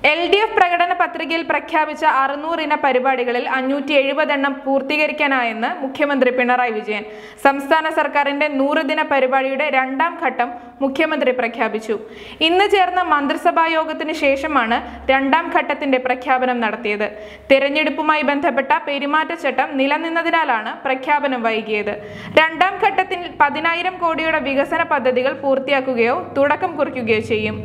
L D F പ്രകടന പത്രികയിൽ പ്രഖ്യാപിച്ച അറുന്നൂറ് ഇന പരിപാടികളിൽ അഞ്ഞൂറ്റി എഴുപതെണ്ണം പൂർത്തീകരിക്കാനായെന്ന് മുഖ്യമന്ത്രി പിണറായി വിജയൻ സംസ്ഥാന സർക്കാരിന്റെ നൂറ് ദിന പരിപാടിയുടെ രണ്ടാം ഘട്ടം മുഖ്യമന്ത്രി പ്രഖ്യാപിച്ചു ഇന്ന് ചേർന്ന മന്ത്രിസഭാ യോഗത്തിന് ശേഷമാണ് രണ്ടാം ഘട്ടത്തിന്റെ പ്രഖ്യാപനം നടത്തിയത് തെരഞ്ഞെടുപ്പുമായി ബന്ധപ്പെട്ട പെരുമാറ്റച്ചട്ടം നിലനിന്നതിനാലാണ് പ്രഖ്യാപനം വൈകിയത് രണ്ടാം ഘട്ടത്തിൽ പതിനായിരം കോടിയുടെ വികസന പദ്ധതികൾ പൂർത്തിയാക്കുകയോ തുടക്കം കുറിക്കുകയോ ചെയ്യും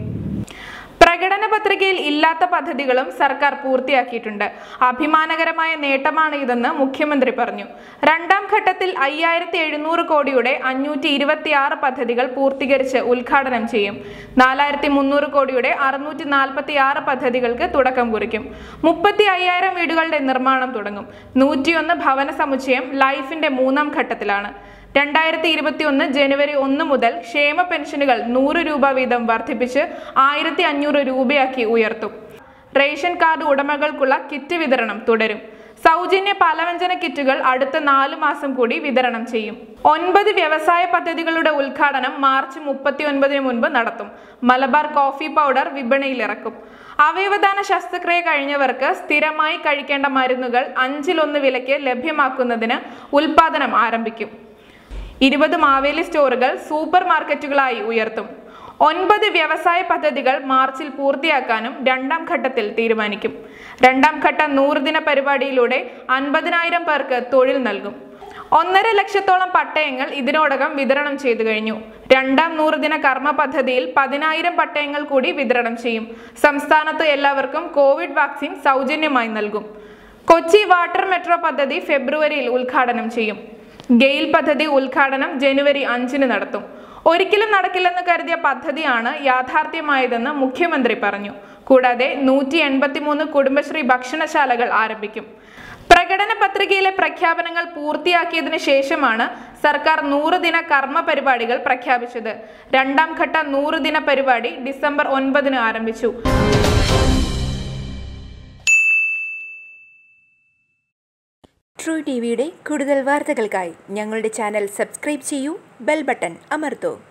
പ്രകടന പത്രികയിൽ ഇല്ലാത്ത പദ്ധതികളും സർക്കാർ പൂർത്തിയാക്കിയിട്ടുണ്ട് അഭിമാനകരമായ നേട്ടമാണ് ഇതെന്ന് മുഖ്യമന്ത്രി പറഞ്ഞു രണ്ടാം ഘട്ടത്തിൽ അയ്യായിരത്തി എഴുന്നൂറ് കോടിയുടെ അഞ്ഞൂറ്റി ഇരുപത്തി ആറ് പദ്ധതികൾ പൂർത്തീകരിച്ച് ഉദ്ഘാടനം ചെയ്യും നാലായിരത്തി മുന്നൂറ് കോടിയുടെ അറുന്നൂറ്റി നാൽപ്പത്തി ആറ് പദ്ധതികൾക്ക് തുടക്കം കുറിക്കും മുപ്പത്തി അയ്യായിരം വീടുകളുടെ നിർമ്മാണം തുടങ്ങും നൂറ്റിയൊന്ന് ഭവന സമുച്ചയം ലൈഫിന്റെ മൂന്നാം ഘട്ടത്തിലാണ് രണ്ടായിരത്തി ഇരുപത്തി ഒന്ന് ജനുവരി ഒന്ന് മുതൽ ക്ഷേമ പെൻഷനുകൾ നൂറ് രൂപ വീതം വർദ്ധിപ്പിച്ച് ആയിരത്തി അഞ്ഞൂറ് രൂപയാക്കി ഉയർത്തും റേഷൻ കാർഡ് ഉടമകൾക്കുള്ള കിറ്റ് വിതരണം തുടരും സൗജന്യ പലവ്യഞ്ജന കിറ്റുകൾ അടുത്ത നാലു മാസം കൂടി വിതരണം ചെയ്യും ഒൻപത് വ്യവസായ പദ്ധതികളുടെ ഉദ്ഘാടനം മാർച്ച് മുപ്പത്തി ഒൻപതിന് മുൻപ് നടത്തും മലബാർ കോഫി പൗഡർ വിപണിയിലിറക്കും അവയവദാന ശസ്ത്രക്രിയ കഴിഞ്ഞവർക്ക് സ്ഥിരമായി കഴിക്കേണ്ട മരുന്നുകൾ അഞ്ചിലൊന്ന് വിലയ്ക്ക് ലഭ്യമാക്കുന്നതിന് ഉൽപാദനം ആരംഭിക്കും ഇരുപത് മാവേലി സ്റ്റോറുകൾ സൂപ്പർ മാർക്കറ്റുകളായി ഉയർത്തും ഒൻപത് വ്യവസായ പദ്ധതികൾ മാർച്ചിൽ പൂർത്തിയാക്കാനും രണ്ടാം ഘട്ടത്തിൽ തീരുമാനിക്കും രണ്ടാം ഘട്ട നൂറ് ദിന പരിപാടിയിലൂടെ അൻപതിനായിരം പേർക്ക് തൊഴിൽ നൽകും ഒന്നര ലക്ഷത്തോളം പട്ടയങ്ങൾ ഇതിനോടകം വിതരണം ചെയ്തു കഴിഞ്ഞു രണ്ടാം നൂറുദിന കർമ്മ പദ്ധതിയിൽ പതിനായിരം പട്ടയങ്ങൾ കൂടി വിതരണം ചെയ്യും സംസ്ഥാനത്ത് എല്ലാവർക്കും കോവിഡ് വാക്സിൻ സൗജന്യമായി നൽകും കൊച്ചി വാട്ടർ മെട്രോ പദ്ധതി ഫെബ്രുവരിയിൽ ഉദ്ഘാടനം ചെയ്യും ഗെയിൽ പദ്ധതി ഉദ്ഘാടനം ജനുവരി അഞ്ചിന് നടത്തും ഒരിക്കലും നടക്കില്ലെന്ന് കരുതിയ പദ്ധതിയാണ് യാഥാർത്ഥ്യമായതെന്ന് മുഖ്യമന്ത്രി പറഞ്ഞു കൂടാതെ നൂറ്റി എൺപത്തിമൂന്ന് കുടുംബശ്രീ ഭക്ഷണശാലകൾ ആരംഭിക്കും പ്രകടന പത്രികയിലെ പ്രഖ്യാപനങ്ങൾ പൂർത്തിയാക്കിയതിനു ശേഷമാണ് സർക്കാർ നൂറ് ദിന കർമ്മ പരിപാടികൾ പ്രഖ്യാപിച്ചത് രണ്ടാം ഘട്ട നൂറ് ദിന പരിപാടി ഡിസംബർ ഒൻപതിന് ആരംഭിച്ചു ട്രൂ ടി വിയുടെ കൂടുതൽ വാർത്തകൾക്കായി ഞങ്ങളുടെ ചാനൽ സബ്സ്ക്രൈബ് ചെയ്യൂ ബെൽ ബട്ടൺ അമർത്തൂ